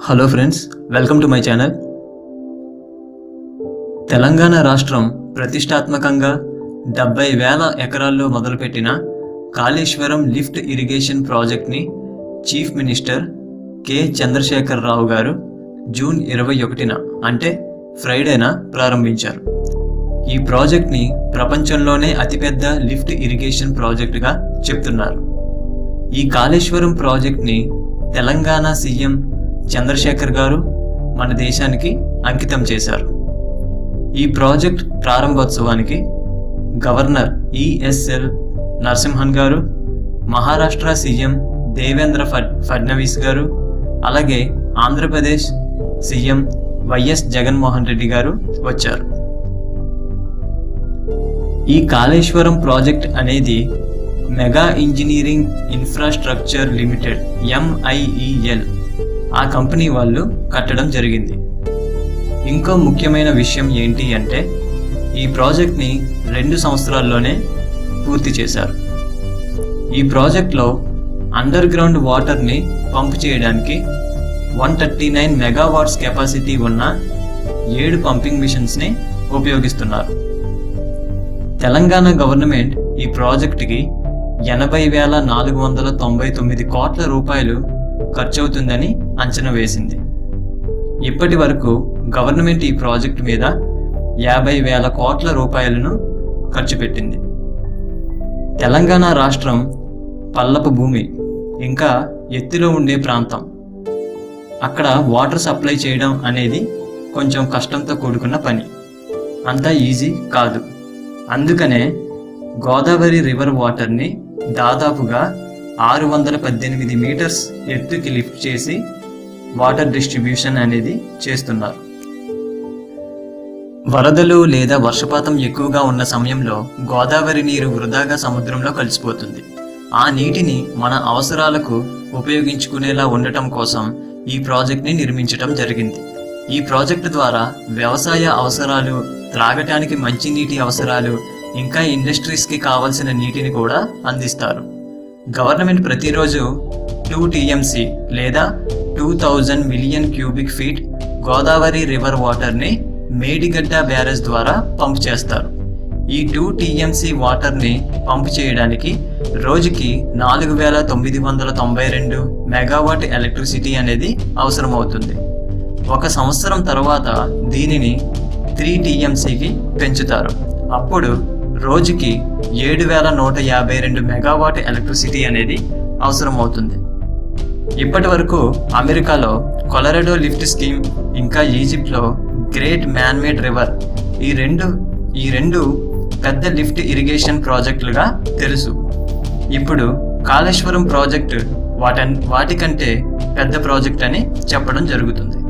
hello friends welcome to my channel Telangana రాష్ట్రం ప్రతిష్టాత్మకంగా డెబ్బై వేల ఎకరాల్లో మొదలుపెట్టిన కాళేశ్వరం లిఫ్ట్ ఇరిగేషన్ ప్రాజెక్ట్ని chief minister K Chandrashekar Rao garu June ఇరవై ఒకటిన అంటే ఫ్రైడేన ప్రారంభించారు ఈ ప్రాజెక్ట్ని ప్రపంచంలోనే అతిపెద్ద లిఫ్ట్ ఇరిగేషన్ ప్రాజెక్టుగా చెప్తున్నారు ఈ కాళేశ్వరం ప్రాజెక్ట్ని తెలంగాణ సీఎం చంద్రశేఖర్ గారు మన దేశానికి అంకితం చేశారు ఈ ప్రాజెక్ట్ ప్రారంభోత్సవానికి governor ESL Narasimhan garu Maharashtra CM Devendra ఫడ్ ఫడ్నవీస్ గారు అలాగే ఆంధ్రప్రదేశ్ సీఎం వైఎస్ జగన్మోహన్ రెడ్డి గారు వచ్చారు ఈ కాళేశ్వరం ప్రాజెక్ట్ అనేది mega engineering infrastructure limited MEIL ఆ కంపెనీ వాళ్ళు కట్టడం జరిగింది ఇంకో ముఖ్యమైన విషయం ఏంటి అంటే ఈ ప్రాజెక్ట్ని రెండు సంవత్సరాల్లోనే పూర్తి చేశారు ఈ ప్రాజెక్ట్లో అండర్ గ్రౌండ్ వాటర్ని పంప్ చేయడానికి one thirty nine megawatts capacity ఉన్న ఏడు పంపింగ్ మిషన్స్ని ఉపయోగిస్తున్నారు తెలంగాణ గవర్నమెంట్ ఈ ప్రాజెక్టుకి ఎనభై వేల నాలుగు వందల తొంభై తొమ్మిది కోట్ల రూపాయలు ఖర్చవుతుందని అంచనా వేసింది ఇప్పటి వరకు గవర్నమెంట్ ఈ ప్రాజెక్టు మీద యాభై వేల కోట్ల రూపాయలను ఖర్చు పెట్టింది తెలంగాణ రాష్ట్రం పల్లపు భూమి ఇంకా ఎత్తులో ఉండే ప్రాంతం అక్కడ వాటర్ సప్లై చేయడం అనేది కొంచెం కష్టంతో కూడుకున్న పని అంత ఈజీ కాదు అందుకనే గోదావరి రివర్ వాటర్ని దాదాపుగా ఆరు వందల పద్దెనిమిది మీటర్స్ ఎత్తుకి లిఫ్ట్ చేసి వాటర్ డిస్ట్రిబ్యూషన్ అనేది చేస్తున్నారు వరదలు లేదా వర్షపాతం ఎక్కువగా ఉన్న సమయంలో గోదావరి నీరు వృధాగా సముద్రంలో కలిసిపోతుంది ఆ నీటిని మన అవసరాలకు ఉపయోగించుకునేలా ఉండటం కోసం ఈ ప్రాజెక్ట్ని నిర్మించటం జరిగింది ఈ ప్రాజెక్టు ద్వారా వ్యవసాయ అవసరాలు త్రాగటానికి మంచినీటి అవసరాలు ఇంకా ఇండస్ట్రీస్కి కావలసిన నీటిని కూడా అందిస్తారు గవర్నమెంట్ ప్రతిరోజు టూ టీఎంసీ లేదా two thousand million cubic feet Godavari river వాటర్ని మేడిగడ్డ బ్యారేజ్ ద్వారా పంప్ చేస్తారు ఈ టూ టీఎంసీ వాటర్ని పంప్ చేయడానికి రోజుకి నాలుగు వేల తొమ్మిది వందల తొంభై రెండు మెగావాట్ ఎలక్ట్రిసిటీ అనేది అవసరమవుతుంది ఒక సంవత్సరం తర్వాత దీనిని త్రీ టీఎంసీకి పెంచుతారు అప్పుడు రోజుకి ఏడు వేల నూట యాభై రెండు మెగావాట్ ఎలక్ట్రిసిటీ అనేది అవసరమవుతుంది ఇప్పటి వరకు అమెరికాలో కొలరెడో లిఫ్ట్ స్కీమ్ ఇంకా ఈజిప్ట్లో గ్రేట్ మ్యాన్మేడ్ రివర్ ఈ రెండు ఈ రెండు పెద్ద లిఫ్ట్ ఇరిగేషన్ ప్రాజెక్టులుగా తెలుసు ఇప్పుడు కాళేశ్వరం ప్రాజెక్టు వాట వాటికంటే పెద్ద ప్రాజెక్ట్ అని చెప్పడం జరుగుతుంది